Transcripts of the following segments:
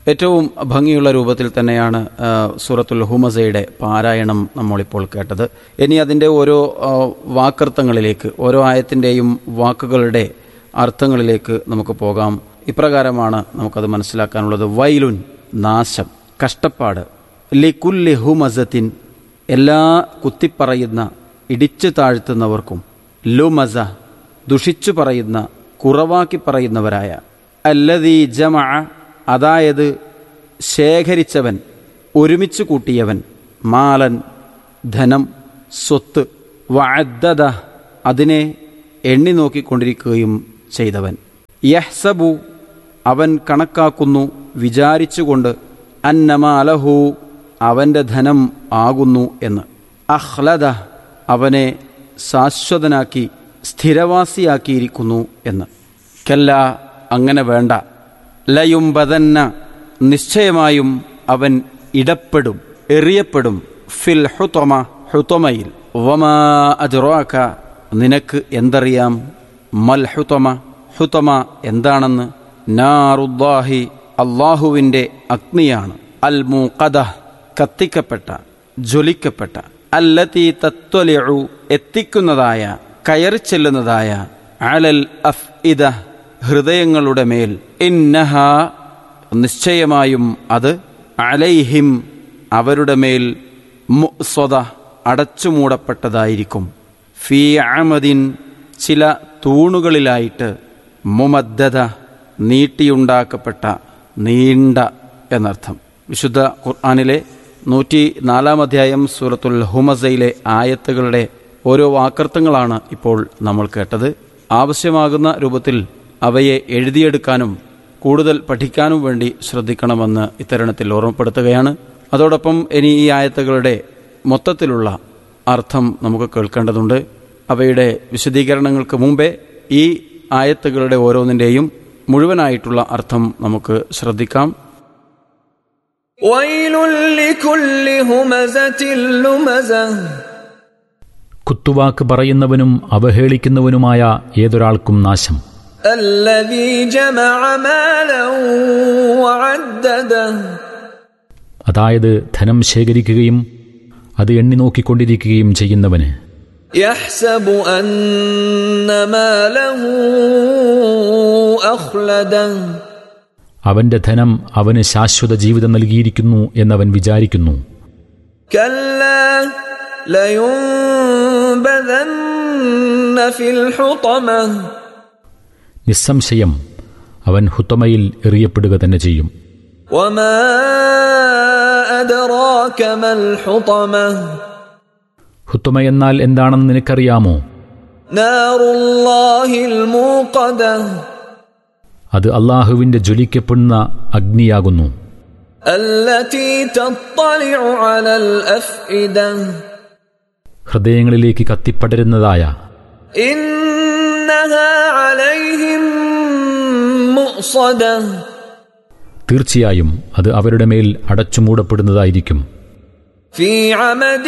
ഏറ്റവും ഭംഗിയുള്ള രൂപത്തിൽ തന്നെയാണ് ആ, സൂറത്തുൽ ഹുമസയുടെ പാരായണം നമ്മളിപ്പോൾ കേട്ടത് ഇനി അതിൻ്റെ ഓരോ ആ, വാക്കർത്ഥങ്ങളിലേക്ക് ഓരോ ആയത്തിൻ്റെയും വാക്കുകളുടെ അർത്ഥങ്ങളിലേക്ക് നമുക്ക് പോകാം ഇപ്രകാരമാണ് നമുക്കത് മനസ്സിലാക്കാനുള്ളത് വൈലുൻ നാശം കഷ്ടപ്പാട് ലിക്കുല്ലി ഹുമസത്തിൻ എല്ലാ കുത്തിപ്പറയുന്ന ഇടിച്ചു താഴ്ത്തുന്നവർക്കും ലുമസ ദുഷിച്ചു പറയുന്ന കുറവാക്കി പറയുന്നവരായ അല്ലതീ ജമ അതായത് ശേഖരിച്ചവൻ ഒരുമിച്ച് കൂട്ടിയവൻ മാലൻ ധനം സ്വത്ത് വഅദ്ദദ അതിനെ എണ്ണി നോക്കിക്കൊണ്ടിരിക്കുകയും ചെയ്തവൻ യഹ്സബു അവൻ കണക്കാക്കുന്നു വിചാരിച്ചുകൊണ്ട് അന്നമാലഹു അവൻ്റെ ധനം ആകുന്നു എന്ന് അഹ്ലദ അവനെ ശാശ്വതനാക്കി സ്ഥിരവാസിയാക്കിയിരിക്കുന്നു എന്ന് കല്ല അങ്ങനെ വേണ്ട ലയുംബതന്ന നിശ്ചയമായും അവൻ ഇടപ്പെടും എറിയപ്പെടും ഫിൽ ഹുതൊമ ഹുതൊമയിൽ വമാ അജ്റാക്ക നിനക്ക് എന്തറിയാം മൽ ഹുതൊമ ഹുതൊമ എന്താണെന്ന് നാറുദ്ദാഹി അള്ളാഹുവിൻ്റെ അഗ്നിയാണ് അൽ മൂഖദ കത്തിക്കപ്പെട്ട ജ്വലിക്കപ്പെട്ട അല്ലത്തി തത്വലിഉ എത്തിക്കുന്നതായ കയറി ചെല്ലുന്നതായ അലൽ അഫ് ഇത ഹൃദയങ്ങളുടെ മേൽ ഇന്നഹ നിശ്ചയമായും അത് അലൈഹിം അവരുടെ മേൽ മുസ്വത അടച്ചുമൂടപ്പെട്ടതായിരിക്കും ഫീ അമദിൻ ചില തൂണുകളിലായിട്ട് മുമദ്ദത നീട്ടിയുണ്ടാക്കപ്പെട്ട നീണ്ട എന്നർത്ഥം വിശുദ്ധ ഖുർആാനിലെ നൂറ്റി നാലാം അധ്യായം സൂറത്തുൽ ഹുമസയിലെ ആയത്തുകളുടെ ഓരോ വാക്കർത്ഥങ്ങളാണ് ഇപ്പോൾ നമ്മൾ കേട്ടത് ആവശ്യമാകുന്ന രൂപത്തിൽ അവയെ എഴുതിയെടുക്കാനും കൂടുതൽ പഠിക്കാനും വേണ്ടി ശ്രദ്ധിക്കണമെന്ന് ഇത്തരുണത്തിൽ ഓർമ്മപ്പെടുത്തുകയാണ് അതോടൊപ്പം ഇനി ഈ ആയത്തുകളുടെ മൊത്തത്തിലുള്ള അർത്ഥം നമുക്ക് കേൾക്കേണ്ടതുണ്ട് അവയുടെ വിശദീകരണങ്ങൾക്ക് മുമ്പേ ഈ ആയത്തുകളുടെ ഓരോന്നിൻ്റെയും മുഴുവനായിട്ടുള്ള അർത്ഥം നമുക്ക് ശ്രദ്ധിക്കാം ويل لكل همزة لمزة കുത്തുവാക്ക് പറയുന്നവനും അവഹേളിക്കുന്നവനുമായ ഏതൊരാൾക്കും നാശം الذي جمع مالا وعدده അതായത് ധനം ശേഖരിക്കുകയും അത് എണ്ണി നോക്കിക്കൊണ്ടിരിക്കുകയും ചെയ്യുന്നവന് يحسب أن ماله أخلده അവന്റെ ധനം അവന് ശാശ്വത ജീവിതം നൽകിയിരിക്കുന്നു എന്നവൻ വിചാരിക്കുന്നു كلا لينبذن في الحطمة നിസ്സംശയം അവൻ ഹുത്തമയിൽ എറിയപ്പെടുക തന്നെ ചെയ്യും وما أدراك ما الحطمة ഹുത്തമ എന്നാൽ എന്താണെന്ന് നിനക്കറിയാമോ نار الله الموقدة അത് അള്ളാഹുവിന്റെ ജ്വലിക്കപ്പെടുന്ന അഗ്നിയാകുന്നു التي تطلع على الأفئدة ഹൃദയങ്ങളിലേക്ക് കത്തിപ്പടരുന്നതായ إنها عليهم مؤصدة തീർച്ചയായും അത് അവരുടെ മേൽ അടച്ചുമൂടപ്പെടുന്നതായിരിക്കും في عمد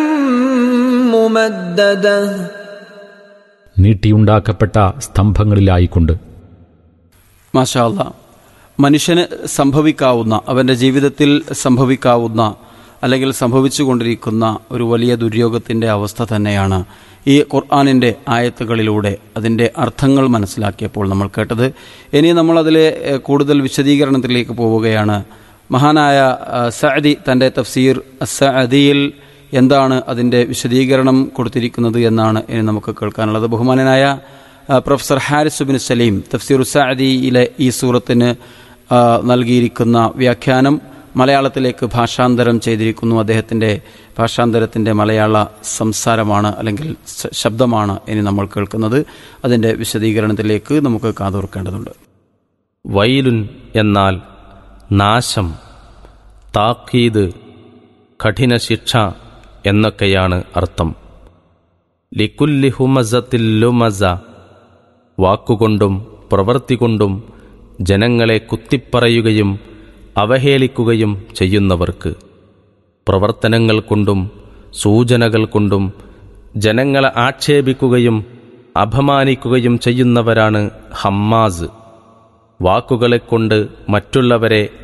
ممددة നീട്ടിയുണ്ടാക്കപ്പെട്ട സ്തംഭങ്ങളിലായിക്കൊണ്ട് മാഷാല്ല മനുഷ്യന് സംഭവിക്കാവുന്ന അവൻ്റെ ജീവിതത്തിൽ സംഭവിക്കാവുന്ന അല്ലെങ്കിൽ സംഭവിച്ചുകൊണ്ടിരിക്കുന്ന ഒരു വലിയ ദുര്യോഗത്തിൻ്റെ അവസ്ഥ തന്നെയാണ് ഈ ഖുർആാനിൻ്റെ ആയത്തുകളിലൂടെ അതിൻ്റെ അർത്ഥങ്ങൾ മനസ്സിലാക്കിയപ്പോൾ നമ്മൾ കേട്ടത് ഇനി നമ്മളതിലെ എഹ്, കൂടുതൽ വിശദീകരണത്തിലേക്ക് പോവുകയാണ് മഹാനായ അഹ്, സഅദി തൻ്റെ തഫ്സീർ സഅദിയിൽ എന്താണ് അതിൻ്റെ വിശദീകരണം കൊടുത്തിരിക്കുന്നത് എന്നാണ് ഇനി നമുക്ക് കേൾക്കാനുള്ളത് ബഹുമാനനായ ആ, പ്രൊഫസർ ഹാരിസ് ബിൻ സലീം തഫ്സീർ സഅദിയിലെ ഈ സൂറത്തിന് ആ, നൽകിയിരിക്കുന്ന വ്യാഖ്യാനം മലയാളത്തിലേക്ക് ഭാഷാന്തരം ചെയ്തിരിക്കുന്നു അദ്ദേഹത്തിൻ്റെ ഭാഷാന്തരത്തിൻ്റെ മലയാള സംസാരമാണ് അല്ലെങ്കിൽ ശ- ശബ്ദമാണ് ഇനി നമ്മൾ കേൾക്കുന്നത് അതിൻ്റെ വിശദീകരണത്തിലേക്ക് നമുക്ക് കാതോർക്കേണ്ടതുണ്ട് വൈലുൻ എന്നാൽ നാശം താക്കീത് കഠിന ശിക്ഷ എന്നൊക്കെയാണ് അർത്ഥം ലിക്കുല്ലി ഹുമസത്തിൽ ലുമസ വാക്കുകൊണ്ടും പ്രവൃത്തി കൊണ്ടും ജനങ്ങളെ കുത്തിപ്പറയുകയും അവഹേളിക്കുകയും ചെയ്യുന്നവർക്ക് പ്രവർത്തനങ്ങൾ കൊണ്ടും സൂചനകൾ കൊണ്ടും ജനങ്ങളെ ആക്ഷേപിക്കുകയും അപമാനിക്കുകയും ചെയ്യുന്നവരാണ് ഹമ്മാസ് വാക്കുകളെക്കൊണ്ട് മറ്റുള്ളവരെ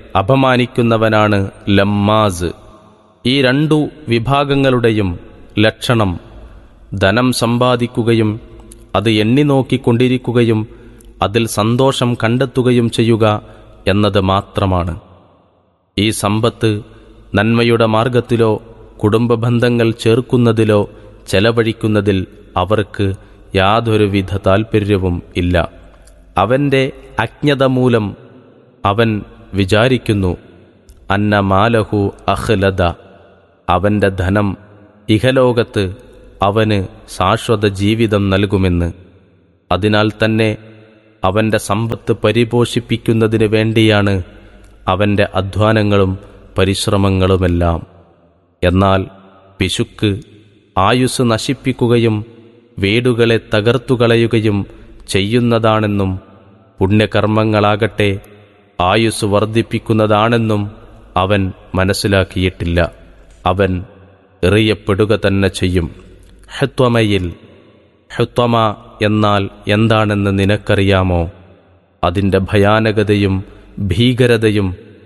അപമാനിക്കുന്നവനാണ് ലമ്മാസ് ഈ രണ്ടു വിഭാഗങ്ങളുടെയും ലക്ഷണം ധനം സമ്പാദിക്കുകയും അത് എണ്ണി നോക്കിക്കൊണ്ടിരിക്കുകയും അതിൽ സന്തോഷം കണ്ടെത്തുകയും ചെയ്യുക എന്നത് മാത്രമാണ് ഈ സമ്പത്ത് നന്മയുടെ മാർഗത്തിലോ കുടുംബ ബന്ധങ്ങൾ ചേർക്കുന്നതിലോ ചെലവഴിക്കുന്നതിൽ അവർക്ക് യാതൊരുവിധ താൽപ്പര്യവും ഇല്ല അവൻ്റെ അജ്ഞത മൂലം അവൻ വിചാരിക്കുന്നു അന്ന മാലഹു അഹ്ലദ അവൻ്റെ ധനം ഇഹലോകത്ത് അവന് ശാശ്വത ജീവിതം നൽകുമെന്ന് അതിനാൽ തന്നെ അവൻ്റെ സമ്പത്ത് പരിപോഷിപ്പിക്കുന്നതിന് വേണ്ടിയാണ് അവൻ്റെ അധ്വാനങ്ങളും പരിശ്രമങ്ങളുമെല്ലാം എന്നാൽ പിശുക്ക് ആയുസ് നശിപ്പിക്കുകയും വീടുകളെ തകർത്തുകളയുകയും ചെയ്യുന്നതാണെന്നും പുണ്യകർമ്മങ്ങളാകട്ടെ ആയുസ് വർദ്ധിപ്പിക്കുന്നതാണെന്നും അവൻ മനസ്സിലാക്കിയിട്ടില്ല അവൻ എറിയപ്പെടുക തന്നെ ചെയ്യും ഹത്വമയിൽ ഹത്വമ എന്നാൽ എന്താണെന്ന് നിനക്കറിയാമോ അതിൻ്റെ ഭയാനകതയും ഭീകരതയും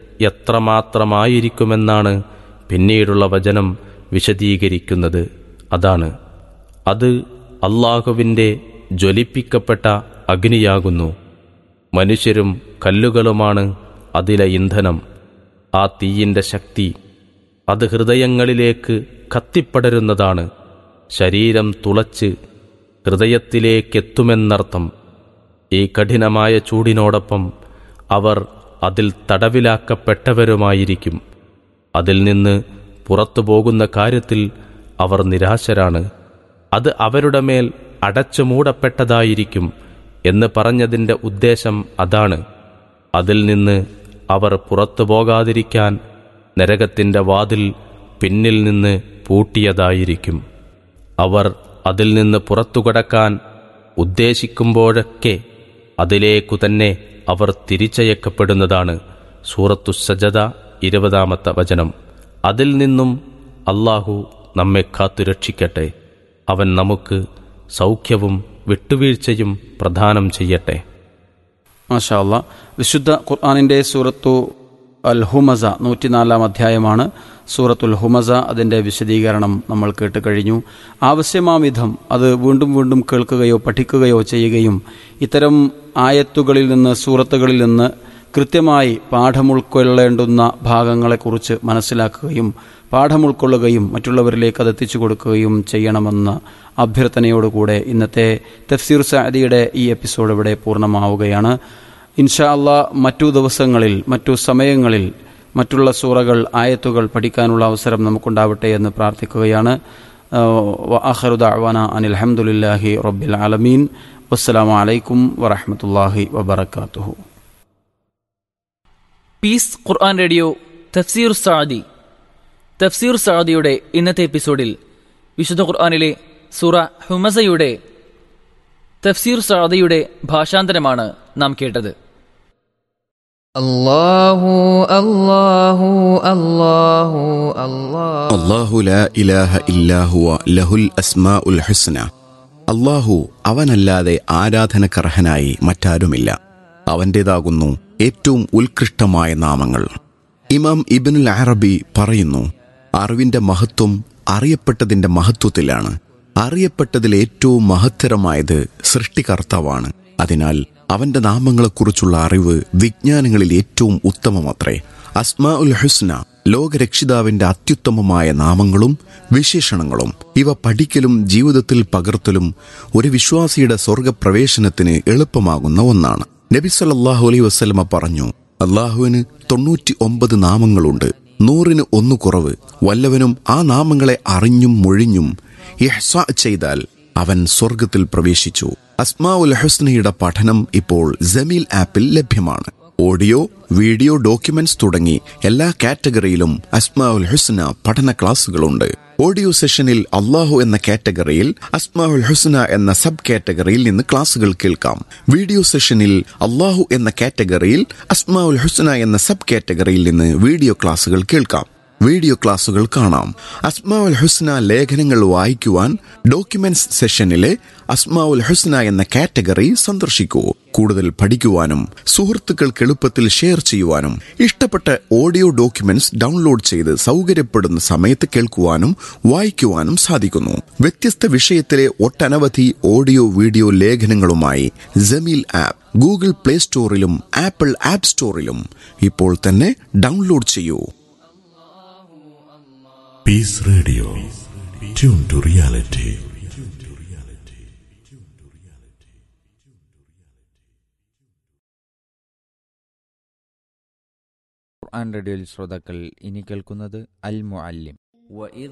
എത്രമാത്രമായിരിക്കുമെന്നാണ് പിന്നീടുള്ള വചനം വിശദീകരിക്കുന്നത് അതാണ് അത് അള്ളാഹുവിൻ്റെ ജ്വലിപ്പിക്കപ്പെട്ട അഗ്നിയാകുന്നു മനുഷ്യരും കല്ലുകളുമാണ് അതിലെ ഇന്ധനം ആ തീയിൻ്റെ ശക്തി അത് ഹൃദയങ്ങളിലേക്ക് കത്തിപ്പടരുന്നതാണ് ശരീരം തുളച്ച് ഹൃദയത്തിലേക്കെത്തുമെന്നർത്ഥം ഈ കഠിനമായ ചൂടിനോടൊപ്പം അവർ അതിൽ തടവിലാക്കപ്പെട്ടവരുമായിരിക്കും അതിൽ നിന്ന് പുറത്തു പോകുന്ന കാര്യത്തിൽ അവർ നിരാശരാണ് അത് അവരുടെ മേൽ അടച്ചു മൂടപ്പെട്ടതായിരിക്കും എന്ന് പറഞ്ഞതിൻ്റെ ഉദ്ദേശം അതാണ് അതിൽ നിന്ന് അവർ പുറത്തു പോകാതിരിക്കാൻ നരകത്തിൻ്റെ വാതിൽ പിന്നിൽ നിന്ന് പൂട്ടിയതായിരിക്കും അവർ അതിൽ നിന്ന് പുറത്തു കടക്കാൻ ഉദ്ദേശിക്കുമ്പോഴൊക്കെ അതിലേക്കു തന്നെ അവർ തിരിച്ചയക്കപ്പെടുന്നതാണ് സൂറത്തു സജദ ഇരുപതാമത്തെ വചനം അതിൽ നിന്നും അള്ളാഹു നമ്മെ കാത്തുരക്ഷിക്കട്ടെ അവൻ നമുക്ക് സൗഖ്യവും വിട്ടുവീഴ്ചയും പ്രദാനം ചെയ്യട്ടെ മാഷാ അല്ലാ വിശുദ്ധ ഖുർആാനിൻ്റെ സൂറത്തു അൽ ഹുമസ നൂറ്റിനാലാം അധ്യായമാണ് സൂറത്തുൽ ഹുമസ അതിൻ്റെ വിശദീകരണം നമ്മൾ കേട്ട് കഴിഞ്ഞു ആവശ്യമാം വിധം അത് വീണ്ടും വീണ്ടും കേൾക്കുകയോ പഠിക്കുകയോ ചെയ്യുകയും ഇത്തരം ആയത്തുകളിൽ നിന്ന് സൂറത്തുകളിൽ നിന്ന് കൃത്യമായി പാഠം ഉൾക്കൊള്ളേണ്ടുന്ന ഭാഗങ്ങളെക്കുറിച്ച് മനസ്സിലാക്കുകയും പാഠം ഉൾക്കൊള്ളുകയും മറ്റുള്ളവരിലേക്ക് അത് എത്തിച്ചു കൊടുക്കുകയും ചെയ്യണമെന്ന അഭ്യർത്ഥനയോടുകൂടെ ഇന്നത്തെ തഫ്സീർ സാദിയുടെ ഈ എപ്പിസോഡ് ഇവിടെ പൂർണ്ണമാവുകയാണ് ഇൻഷാ അള്ളാ മറ്റു ദിവസങ്ങളിൽ മറ്റു സമയങ്ങളിൽ മറ്റുള്ള സൂറകൾ ആയത്തുകൾ പഠിക്കാനുള്ള അവസരം നമുക്കുണ്ടാവട്ടെ എന്ന് പ്രാർത്ഥിക്കുകയാണ് അഹറുദാവാന അനിൽ അഹമ്മദില്ലാഹി റബ്ബിൽ ആലമീൻ വസ്സലാമു അലൈക്കും വറഹമത്തല്ലാഹി വബർക്കാത്തുഹു പീസ് ഖുർആൻ റേഡിയോ തഫ്സീർ സാദി തഫ്സീർ സാദിയുടെ ഇന്നത്തെ എപ്പിസോഡിൽ വിശുദ്ധ ഖുർആനിലെ സൂറ ഹുമസയുടെ തഫ്സീർ സാദിയുടെ ഭാഷാന്തരമാണ് നാം കേട്ടത് الله الله الله الله അള്ളാഹു ലാ ഇലാഹ ഇല്ലാഹുവ ലഹുൽ അസ്മാഉൽ ഹുസ്ന അള്ളാഹു അവനല്ലാതെ ആരാധനക്കർഹനായി മറ്റാരുമില്ല അവൻ്റേതാകുന്നു ഏറ്റവും ഉത്കൃഷ്ടമായ നാമങ്ങൾ ഇമാം ഇബിനുൽ അറബി പറയുന്നു അറിവിന്റെ മഹത്വം അറിയപ്പെട്ടതിന്റെ മഹത്വത്തിലാണ് അറിയപ്പെട്ടതിൽ ഏറ്റവും മഹത്തരമായത് സൃഷ്ടികർത്താവാണ് അതിനാൽ അവന്റെ നാമങ്ങളെക്കുറിച്ചുള്ള അറിവ് വിജ്ഞാനങ്ങളിൽ ഏറ്റവും ഉത്തമമത്രേ അസ്മാ ഉൽ ഹുസ്ന ലോകരക്ഷിതാവിന്റെ അത്യുത്തമമായ നാമങ്ങളും വിശേഷണങ്ങളും ഇവ പഠിക്കലും ജീവിതത്തിൽ പകർത്തലും ഒരു വിശ്വാസിയുടെ സ്വർഗപ്രവേശനത്തിന് എളുപ്പമാകുന്ന ഒന്നാണ് നബി സല്ലല്ലാഹു അലൈഹി വസല്ലമ പറഞ്ഞു അള്ളാഹുവിന് തൊണ്ണൂറ്റി ഒമ്പത് നാമങ്ങളുണ്ട് നൂറിന് ഒന്ന് കുറവ് വല്ലവനും ആ നാമങ്ങളെ അറിഞ്ഞും മൊഴിഞ്ഞും ഇഹ്സ ചെയ്താൽ അവൻ സ്വർഗത്തിൽ പ്രവേശിച്ചു അസ്മാ ഉൽ ഹുസ്നയുടെ പഠനം ഇപ്പോൾ ജമീൽ ആപ്പിൽ ലഭ്യമാണ് ഓഡിയോ വീഡിയോ ഡോക്യുമെന്റ്സ് തുടങ്ങി എല്ലാ കാറ്റഗറിയിലും അസ്മാ ഉൽ ഹുസ്ന പഠന ക്ലാസുകളുണ്ട് ഓഡിയോ സെഷനിൽ അള്ളാഹു എന്ന കാറ്റഗറിയിൽ അസ്മാ ഉൽ ഹുസ്ന എന്ന സബ് കാറ്റഗറിയിൽ നിന്ന് ക്ലാസുകൾ കേൾക്കാം വീഡിയോ സെഷനിൽ അള്ളാഹു എന്ന കാറ്റഗറിയിൽ അസ്മാ ഉൽ ഹുസ്ന എന്ന സബ് കാറ്റഗറിയിൽ നിന്ന് വീഡിയോ ക്ലാസുകൾ കേൾക്കാം വീഡിയോ ക്ലാസുകൾ കാണാം അസ്മാഉൽ ഹുസ്ന ലേഖനങ്ങൾ വായിക്കുവാൻ ഡോക്യുമെന്റ്സ് സെഷനിലെ അസ്മാഉൽ ഹുസ്ന എന്ന കാറ്റഗറി സന്ദർശിക്കൂ കൂടുതൽ പഠിക്കുവാനും സുഹൃത്തുക്കൾക്ക് എളുപ്പത്തിൽ ഷെയർ ചെയ്യുവാനും ഇഷ്ടപ്പെട്ട ഓഡിയോ ഡോക്യുമെന്റ്സ് ഡൗൺലോഡ് ചെയ്ത് സൗകര്യപ്പെടുന്ന സമയത്ത് കേൾക്കുവാനും വായിക്കുവാനും സാധിക്കുന്നു വ്യത്യസ്ത വിഷയത്തിലെ ഒട്ടനവധി ഓഡിയോ വീഡിയോ ലേഖനങ്ങളുമായി ജമീൽ ആപ്പ് ഗൂഗിൾ പ്ലേ സ്റ്റോറിലും ആപ്പിൾ ആപ്പ് സ്റ്റോറിലും ഇപ്പോൾ തന്നെ ഡൗൺലോഡ് ചെയ്യൂ Peace Radio. Tune to reality. ഖുർആൻ റേഡിയോയിൽ ശ്രോതാക്കൾ ഇനി കേൾക്കുന്നത് അൽ മുഅല്ലിം وإذ